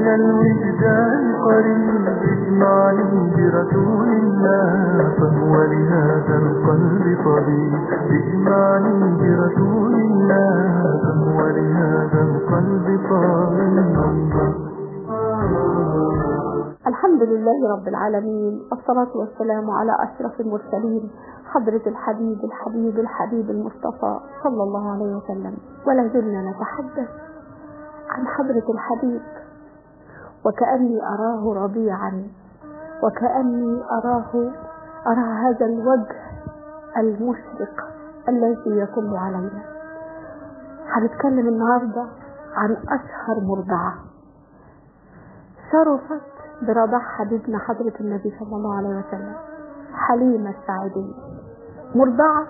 الوجدان قريب اجمعني برسول الله فهو لهذا القلب طبيب اجمعني برسول الله فهو لهذا القلب طبيب الحمد لله رب العالمين والصلاة والسلام على أشرف المرسلين حضرة الحبيب الحبيب الحبيب المصطفى صلى الله عليه وسلم ولا زلنا نتحدث عن حضرة الحبيب وكأني أراه ربيعا وكأني أراه أرى هذا الوجه المشرق الذي يطل علينا هنتكلم النهاردة عن أشهر مرضعة شرفت برضاع حبيبنا حضرة النبي صلى الله عليه وسلم حليمة السعيدية مرضعة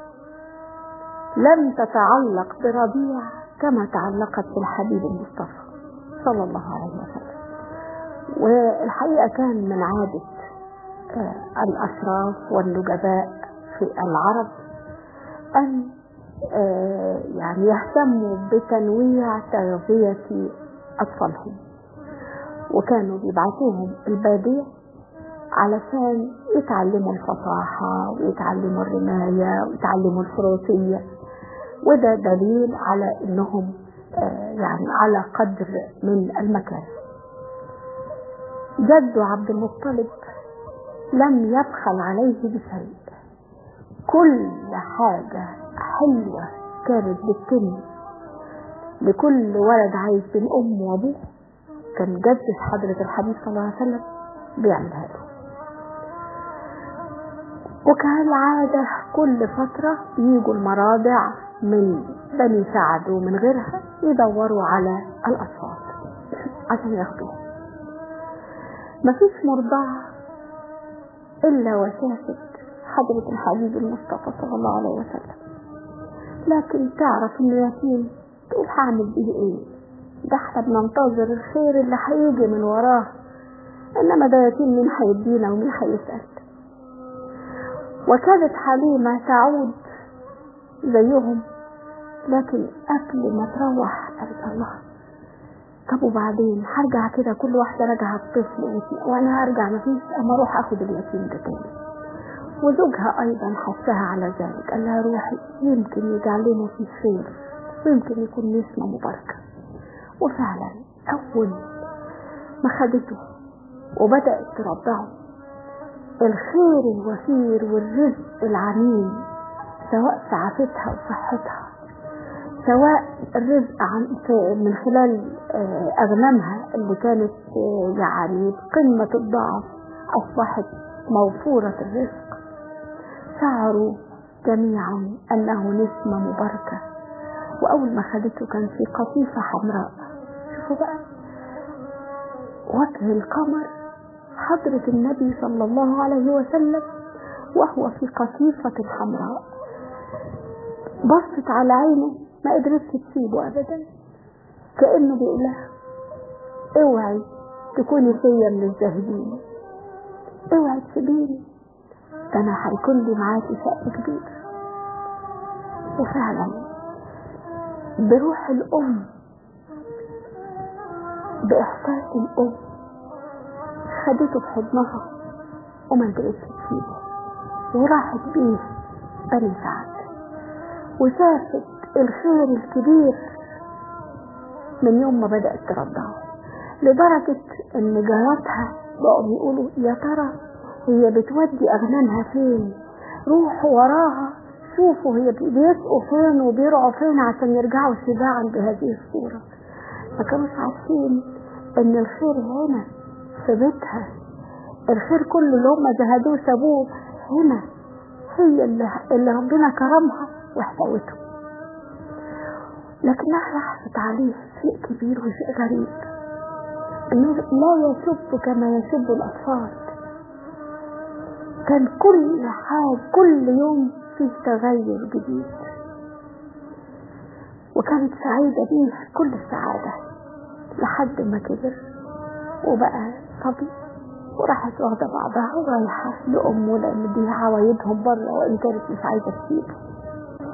لم تتعلق بربيع كما تعلقت بالحبيب المصطفى صلى الله عليه وسلم والحقيقة كان من عادة الأشراف والنجباء في العرب أن يعني يهتموا بتنويع تغذية أطفالهم وكانوا بيبعثوهم البادية علشان يتعلموا الفصاحة ويتعلموا الرماية ويتعلموا الفروسية وده دليل على انهم يعني على قدر من المكان جده عبد المطلب لم يبخل عليه بشيء كل حاجة حلوة كانت بتتم لكل ولد عايش بين أمه وأبوه كان جد حضرة الحبيب صلى الله عليه وسلم بيعملها له وكالعادة كل فترة يجوا المراضع من بني سعد ومن غيرها يدوروا على الأطفال عشان ياخدوهم مفيش مرضعة إلا وشافت حضرة الحبيب المصطفى صلى الله عليه وسلم لكن تعرف إنه يتيم تقول هعمل بيه إيه ده احنا بننتظر الخير اللي هيجي من وراه انما ده يتيم مين هيدينا ومين هيسأل وكانت حليمة تعود زيهم لكن قبل ما تروح قالت الله طب وبعدين هرجع كده كل واحدة راجعة بطفل وانا هرجع مفيش اما اروح اخد اليتيم ده تاني وزوجها ايضا حثها على ذلك قال لها روحي يمكن يجعلنا في خير ويمكن يكون نسمة مباركة وفعلا أول ما خدته وبدأت ترضعه الخير الوفير والرزق العميم سواء في عافتها وصحتها سواء الرزق عن من خلال أغنامها اللي كانت يعني قمة الضعف أصبحت موفورة الرزق شعروا جميعا أنه نسمة مباركة وأول ما خدته كان في قطيفة حمراء شوفوا بقى وجه القمر حضرة النبي صلى الله عليه وسلم وهو في قطيفة حمراء بصت على عينه ما قدرتش تسيبه أبدا كأنه بيقول لها اوعي تكوني فيا من الزاهدين اوعي تسيبيني ده انا هيكون لي معاكي شأن كبير وفعلا بروح الأم بإحساس الأم خدته في حضنها وما قدرتش تسيبه وراحت بيه بني سعد وشافت الخير الكبير من يوم ما بدأت ترضعه لدرجة ان جاراتها بقوا بيقولوا يا ترى هي بتودي أغنامها فين روحوا وراها شوفوا هي بيسقوا فين وبيرعوا فين عشان يرجعوا شباعا بهذه الصورة ما كانوش عارفين ان الخير هنا في بيتها الخير كله اللي هم جهدوه سابوه هنا هي اللي, اللي ربنا كرمها واحتوته لكنها لاحظت عليه شيء كبير وشيء غريب انه لا يشب كما يشب الاطفال كان كل حاجة كل يوم فيه تغير جديد وكانت سعيدة بيه كل السعادة لحد ما كبر وبقى صبي وراحت واخدة بعضها ورايحة لأمه لأن دي عوايدهم بره وإن كانت مش عايزة تسيبه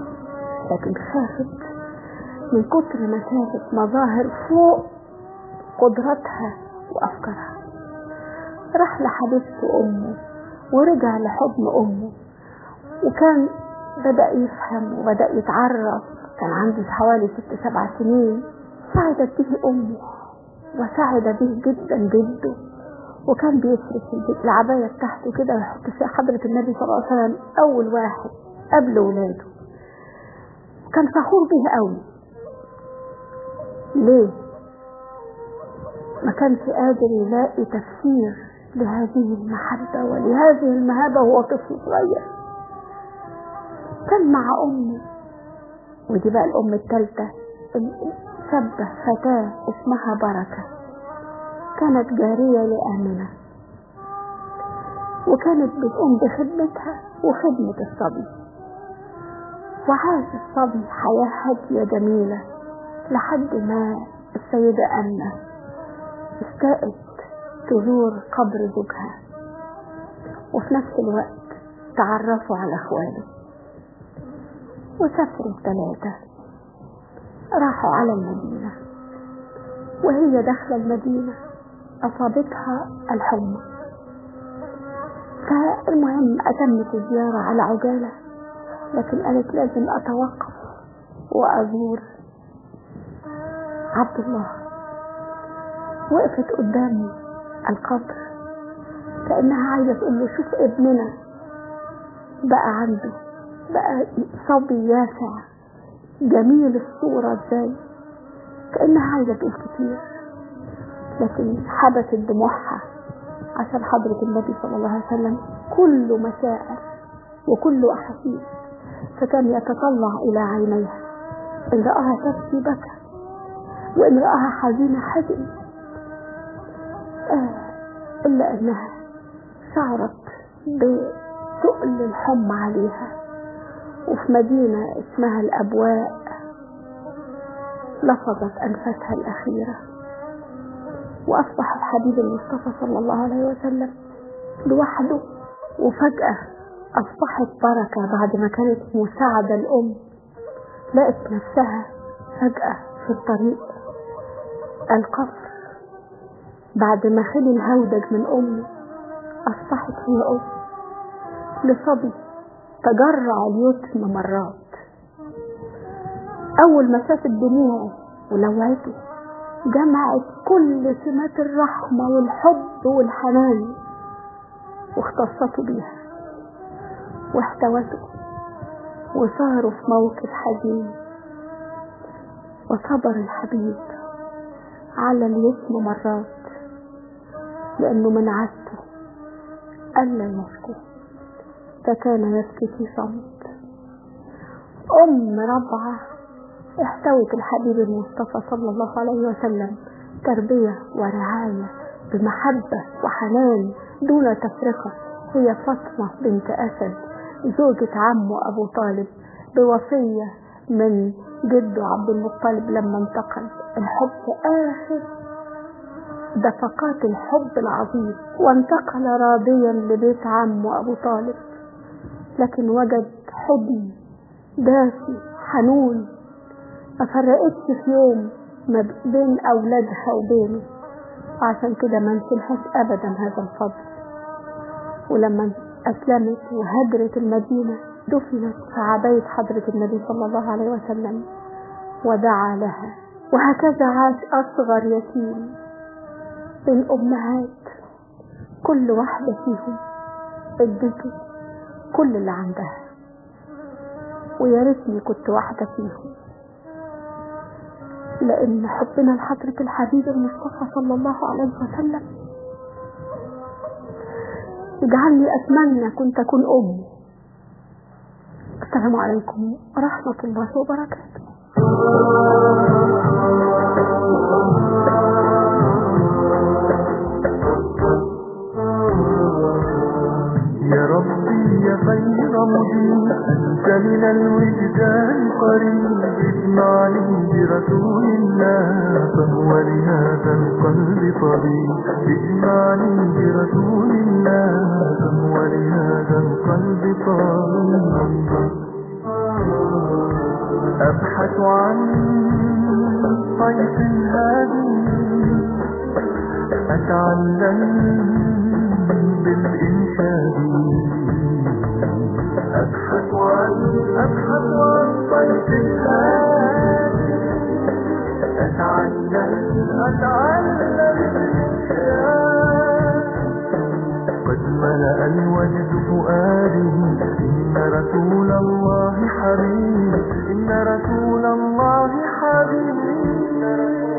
لكن خافت من كتر ما شافت مظاهر فوق قدرتها وأفكارها راح لحبيبته أمه ورجع لحضن أمه وكان بدأ يفهم وبدأ يتعرف كان عنده حوالي ست سبع سنين سعدت به أمه وسعد به جدا جده وكان بيفرش العباية بتاعته كده ويحط فيها حضرة النبي صلى الله عليه وسلم أول واحد قبل ولاده كان فخور به قوي ليه؟ ما كانش قادر يلاقي تفسير لهذه المحبة ولهذه المهابة وهو طفل صغير كان مع أمه ودي بقى الأم الثالثة شابة فتاة اسمها بركة كانت جارية لآمنة وكانت بتقوم بخدمتها وخدمة الصبي وعاش الصبي حياة هادية جميلة لحد ما السيدة أمنة اشتاقت تزور قبر زوجها وفي نفس الوقت تعرفوا على اخواله وسافروا الثلاثة راحوا على المدينة وهي داخلة المدينة أصابتها الحمى فالمهم أتمت الزيارة على عجالة لكن قالت لازم أتوقف وأزور عبد الله وقفت قدام القبر كأنها عايزة تقول له شوف ابننا بقى عنده بقى صبي يافع جميل الصورة ازاي كأنها عايزة تقول كتير لكن حبست دموعها عشان حضرة النبي صلى الله عليه وسلم كله مشاعر وكله أحاسيس فكان يتطلع إلى عينيها إن رآها تبكي بكى وإن رآها حزينة حزن آه إلا أنها شعرت بتقل الحمى عليها وفي مدينة اسمها الأبواء لفظت أنفاسها الأخيرة وأصبح الحبيب المصطفى صلى الله عليه وسلم لوحده وفجأة أصبحت بركة بعد ما كانت مساعدة الأم لقت نفسها فجأة في الطريق القصر بعد ما خلي الهودج من أمه أصبحت هي أم لصبي تجرع اليتم مرات أول ما شافت دموعه ولوعته جمعت كل سمات الرحمة والحب والحنان واختصته بيها واحتوته وصاروا في موقف حزين وصبر الحبيب على اليتم مرات لأنه من عادته ألا يبكي فكان يبكي في صمت أم ربعة احتوت الحبيب المصطفى صلى الله عليه وسلم تربية ورعاية بمحبة وحنان دون تفرقة هي فاطمة بنت أسد زوجة عمه أبو طالب بوصية من جده عبد المطلب لما انتقل الحب آخر دفقات الحب العظيم وانتقل راضيا لبيت عمه أبو طالب لكن وجد حضن دافي حنون ما فرقتش في يوم ما بين أولادها وبينه وعشان كده ما نسلهاش أبدا هذا الفضل ولما أسلمت وهجرت المدينة دفنت في عباية حضرة النبي صلى الله عليه وسلم ودعا لها وهكذا عاش أصغر يتيم بين أمهات كل واحدة فيهم ادته كل اللي عندها ويا ريتني كنت واحدة فيهم لأن حبنا لحضرة الحبيب المصطفى صلى الله عليه وسلم اجعلني أتمنى كنت أكون أم السلام عليكم ورحمة الله وبركاته يا ربي يا خير مجيب أنت من الوجدان قريب اجمعني برسول الله فهو لهذا القلب طبيب اجمعني برسول الله فهو لهذا القلب طبيب أبحث عن طيف هادي أتعلم بالإنشاد أبحث عن أبحث عن طيف الهادي أتعلم أتعلم بالإنشاد قد ملأ الوجد فؤادي إن رسول الله حبيب إن رسول الله حبيب